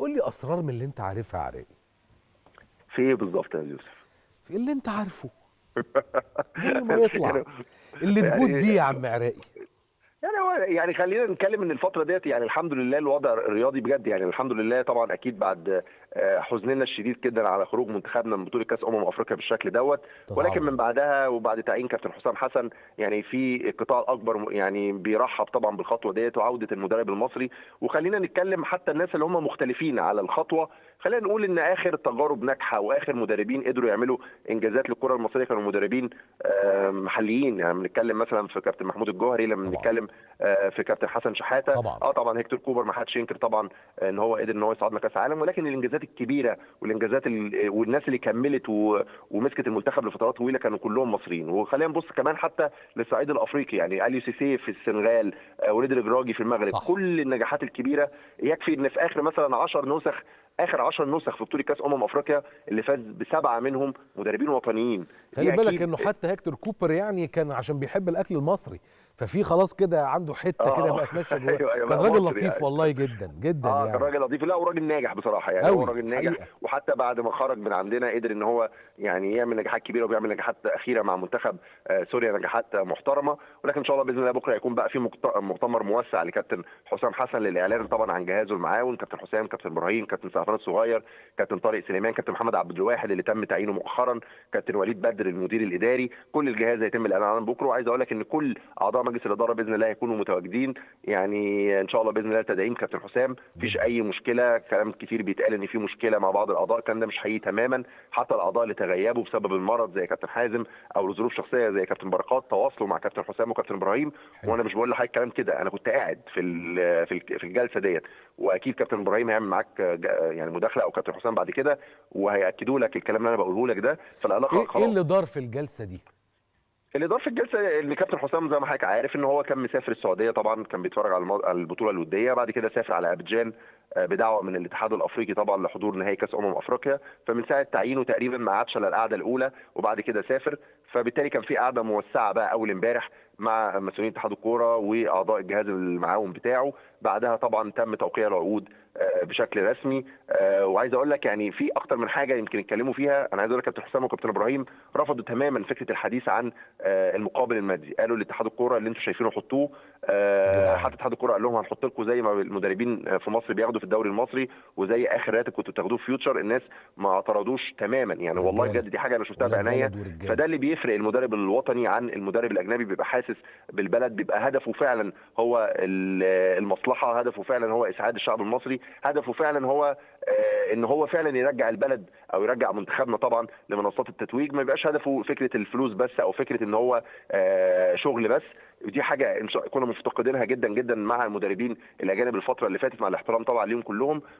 تقول لي اسرار من اللي انت عارفها يا عراقي في ايه بالظبط يا يوسف في اللي انت عارفه زي ما يطلع اللي تجود يعني- بيه يا عم عراقي يعني هو يعني خلينا نتكلم ان الفتره ديت يعني الحمد لله الوضع الرياضي بجد يعني الحمد لله طبعا اكيد بعد آه، حزننا الشديد جدا على خروج منتخبنا من بطوله كاس امم افريقيا بالشكل دوت طبعاً. ولكن من بعدها وبعد تعيين كابتن حسام حسن يعني في القطاع الاكبر يعني بيرحب طبعا بالخطوه ديت وعوده المدرب المصري وخلينا نتكلم حتى الناس اللي هم مختلفين على الخطوه خلينا نقول ان اخر تجارب ناجحه واخر مدربين قدروا يعملوا انجازات للكره المصريه كانوا مدربين آه، محليين يعني بنتكلم مثلا في كابتن محمود الجوهري لما طبعاً. بنتكلم آه، في كابتن حسن شحاته طبعاً. اه طبعا هيكتور كوبر ما حدش ينكر طبعا ان هو قدر ان هو يصعدنا كاس عالم ولكن الانجازات الكبيره والانجازات ال- والناس اللي كملت و- ومسكت المنتخب لفترات طويله كانوا كلهم مصريين وخلينا نبص كمان حتى للصعيد الافريقي يعني اليو سيسي في السنغال آه، وليد الجراجي في المغرب صح. كل النجاحات الكبيره يكفي ان في اخر مثلا 10 نسخ اخر 10 نسخ في بطوله كاس امم افريقيا اللي فاز بسبعه منهم مدربين وطنيين خلي دي بالك أكيد- انه حتى هيكتور كوبر يعني كان عشان بيحب الاكل المصري ففي خلاص كده عنده حته آه. كده بقت ماشيه جواه أيوة، أيوة، كان بقى راجل مصري لطيف يعني. والله جدا جدا اه يعني كان راجل لطيف لا وراجل ناجح بصراحه يعني أوي، هو راجل ناجح حقيقة. وحتى بعد ما خرج من عندنا قدر ان هو يعني يعمل نجاحات كبيره وبيعمل نجاحات اخيره مع منتخب آه، سوريا نجاحات محترمه ولكن ان شاء الله باذن الله بكره يكون بقى في مقت- مؤتمر موسع لكابتن حسام حسن للاعلان طبعا عن جهازه المعاون كابتن حسام كابتن ابراهيم كابتن سعفان الصغير كابتن طارق سليمان كابتن محمد عبد الواحد اللي تم تعيينه مؤخرا كابتن وليد بدر المدير الاداري كل الجهاز هيتم الاعلان عنه بكره وعايز اقول لك ان كل اعضاء مجلس الاداره باذن الله هيكونوا متواجدين يعني ان شاء الله باذن الله تدعيم كابتن حسام مفيش اي مشكله كلام كتير بيتقال ان في مشكله مع بعض الاعضاء الكلام ده مش حقيقي تماما حتى الاعضاء اللي تغيبوا بسبب المرض زي كابتن حازم او لظروف شخصيه زي كابتن بركات تواصلوا مع كابتن حسام وكابتن ابراهيم وانا مش بقول لحضرتك كلام كده انا كنت قاعد في ال- في ال- في الجلسه ديت واكيد كابتن ابراهيم هيعمل معاك ج- يعني مداخله او كابتن حسام بعد كده وهياكدوا لك الكلام اللي انا بقوله لك ده فالعلاقه ايه ايه خلاص اللي دار في الجلسه دي اللي دار في الجلسه ان كابتن حسام زي ما حضرتك عارف ان هو كان مسافر السعوديه طبعا كان بيتفرج على المو- على البطوله الوديه بعد كده سافر على ابيجان آه، بدعوه من الاتحاد الافريقي طبعا لحضور نهائي كاس امم افريقيا فمن ساعه تعيينه تقريبا ما عادش الا القعده الاولى وبعد كده سافر فبالتالي كان في قعده موسعه بقى اول امبارح مع مسؤولين اتحاد الكوره واعضاء الجهاز المعاون بتاعه بعدها طبعا تم توقيع العقود آه، بشكل رسمي آه، وعايز اقول لك يعني في اكتر من حاجه يمكن يتكلموا فيها انا عايز اقول لك كابتن حسام وكابتن ابراهيم رفضوا تماما فكره الحديث عن آه، المقابل المادي قالوا لاتحاد الكوره اللي انتم شايفينه حطوه آه، جدع. حتى اتحاد الكوره قال لهم هنحط لكم زي ما المدربين في مصر بياخدوا في الدوري المصري وزي اخر راتب كنتوا بتاخدوه في فيوتشر الناس ما اعترضوش تماما يعني والله رجالة. بجد دي حاجه انا شفتها ولاد بعينيا بلد ورجالة. فده اللي بيفرق المدرب الوطني عن المدرب الاجنبي بيبقى حاسس بالبلد بيبقى هدفه فعلا هو ال- المصلحه هدفه فعلا هو اسعاد الشعب المصري هدفه فعلا هو آه، ان هو فعلا يرجع البلد او يرجع منتخبنا طبعا لمنصات التتويج ما يبقاش هدفه فكره الفلوس بس او فكره ان هو آه، شغل بس ودي حاجه إن شاء- كنا مفتقدينها جدا جدا مع المدربين الاجانب الفتره اللي فاتت مع الاحترام طبعا ليهم كلهم